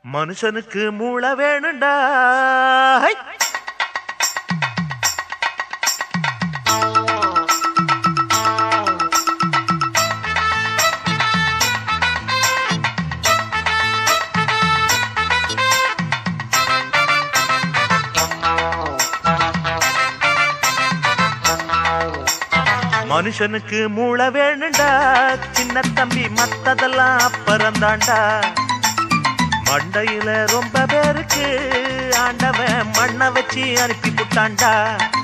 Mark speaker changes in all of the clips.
Speaker 1: மனுஷனுக்கு மூளை வேணுண்டா ஹை! மனுஷனுக்கு மூளை வேணுண்டா சின்ன தம்பி மத்ததெல்லாம் அப்புறம்தாண்டா மண்டையில ரொம்ப பேருக்கு ஆண்டவன் மண்ணை வச்சு அனுப்பி புட்டான்டா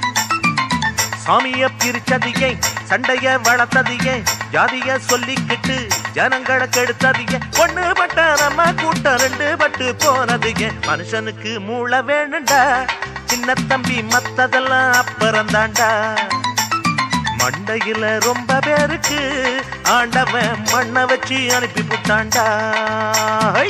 Speaker 1: சாமிய பிரிச்சதியே சண்டைய வளர்த்ததியே ஜாதிய சொல்லிக்கிட்டு ஜனங்களை கெடுத்ததியே ஒண்ணு பட்ட நம்ம கூட்டம் ரெண்டு பட்டு போனதுங்க மனுஷனுக்கு மூளை வேணுண்டா சின்ன தம்பி மத்ததெல்லாம் அப்புறம்தாண்டா மண்டையில ரொம்ப பேருக்கு ஆண்டவன் மண்ணை வச்சு அனுப்பி புட்டான்டா ஹை!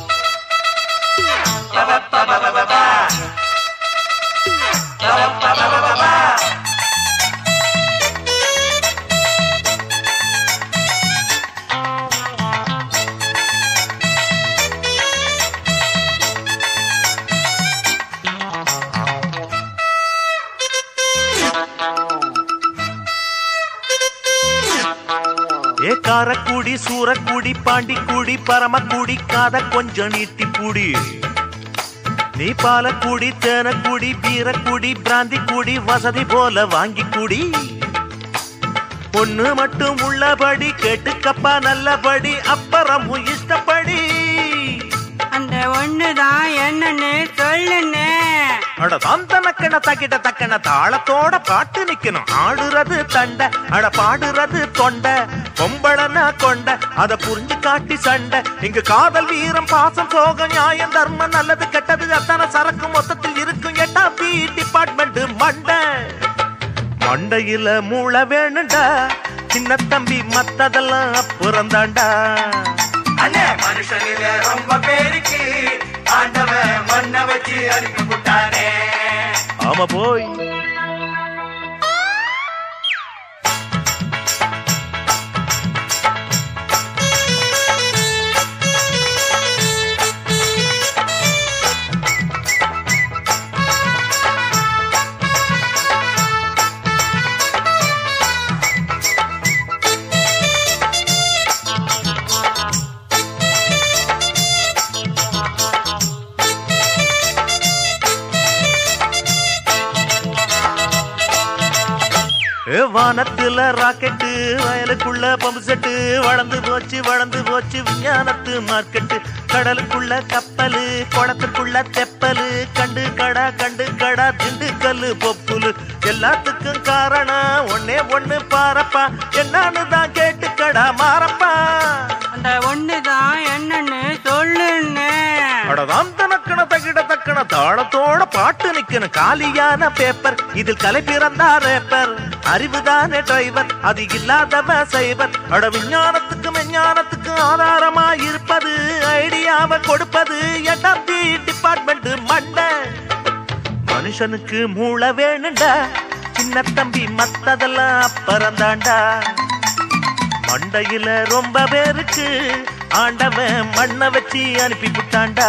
Speaker 1: ஏ காரக்குடி சூரக்குடி பாண்டிக்குடி பரமக்குடி காத கொஞ்சம் நீட்டி பூடி நீ பாலக்குடி தேனக்குடி பீரக்குடி பிராந்தி குடி வசதி போல வாங்கி குடி ஒண்ணு மட்டும் உள்ளபடி கேட்டுக்கப்பா நல்லபடி அப்புறமும் இஷ்டப்படி
Speaker 2: அந்த ஒண்ணுதான் என்னன்னு சொல்லுன்னு
Speaker 1: அட தான் தனக்கென தக்கிட்ட தக்கன தாளத்தோட பாட்டு நிக்கணும் ஆடுறது தண்டை அட பாடுறது தொண்டை பொம்பளனா கொண்ட அத புரிஞ்சு காட்டி சண்டை இங்க காதல் வீரம் பாசம் சோகம் நியாயம் தர்மம் நல்லது கெட்டது அத்தனை சரக்கு மொத்தத்தில் இருக்கும் எட்டா பி டிபார்ட்மெண்ட் மண்டை மண்டையில மூளை வேணுண்டா சின்ன தம்பி மத்ததெல்லாம் அப்புறம்தாண்டா
Speaker 3: அண்ணே மனுஷனில ரொம்ப பேருக்கு ஆண்டவன் மண்ண வச்சு அனுப்பி விட்டானே
Speaker 1: ஆமா போய் ஏ, வானத்துல ராக்கெட்டு வயலுக்குள்ள பம்பு செட்டு வளர்ந்து போச்சு வளர்ந்து போச்சு விஞ்ஞானத்து மார்க்கெட்டு கடலுக்குள்ள கப்பலு குளத்துக்குள்ள தெப்பலு கண்டு கடா கண்டு கடா திண்டுக்கல்லு பொப்புலு எல்லாத்துக்கும் காரணம் ஒன்னே ஒண்ணு பாரப்பா என்னன்னு தான் கேட்டு கடா மாறப்பா
Speaker 2: அந்த ஒண்ணுதான் என்னன்னு சொல்லுன்னு
Speaker 1: அடதாம் தனக்கண தகிட தக்கண தாளத்தோட பாட்டு நிக்கணும் காலியான பேப்பர் இதில் கலை பிறந்தா ரேப்பர் அறிவுதானே டிரைவர் அது இல்லாதவ சைவர் அட விஞ்ஞானத்துக்கு விஞ்ஞானத்துக்கு ஆதாரமா இருப்பது ஐடியாவை கொடுப்பது எட்டாம் தி டிபார்ட்மெண்ட் மண்டை மனுஷனுக்கு மூளை வேணுண்டா சின்ன தம்பி மத்ததெல்லாம் அப்புறம்தாண்டா மண்டையில ரொம்ப பேருக்கு ஆண்டவன் மண்ணை வச்சு அனுப்பி விட்டான்டா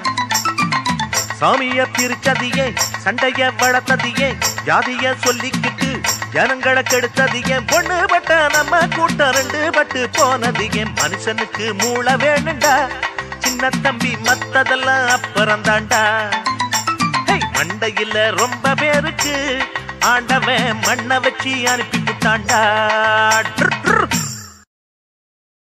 Speaker 1: சாமிய பிரிச்சதியே சண்டைய வளர்த்ததியே ஜாதிய சொல்லிக்கிட்டு ஜனங்களை கெடுத்ததியே பொண்ணு பட்ட நம்ம கூட்டம் ரெண்டு பட்டு போனதியே மனுஷனுக்கு மூளை வேணுண்டா சின்ன தம்பி மத்ததெல்லாம் அப்புறம்தாண்டா ஹே, மண்டையில ரொம்ப பேருக்கு ஆண்டவன் மண்ணை வச்சு அனுப்பி விட்டான்டா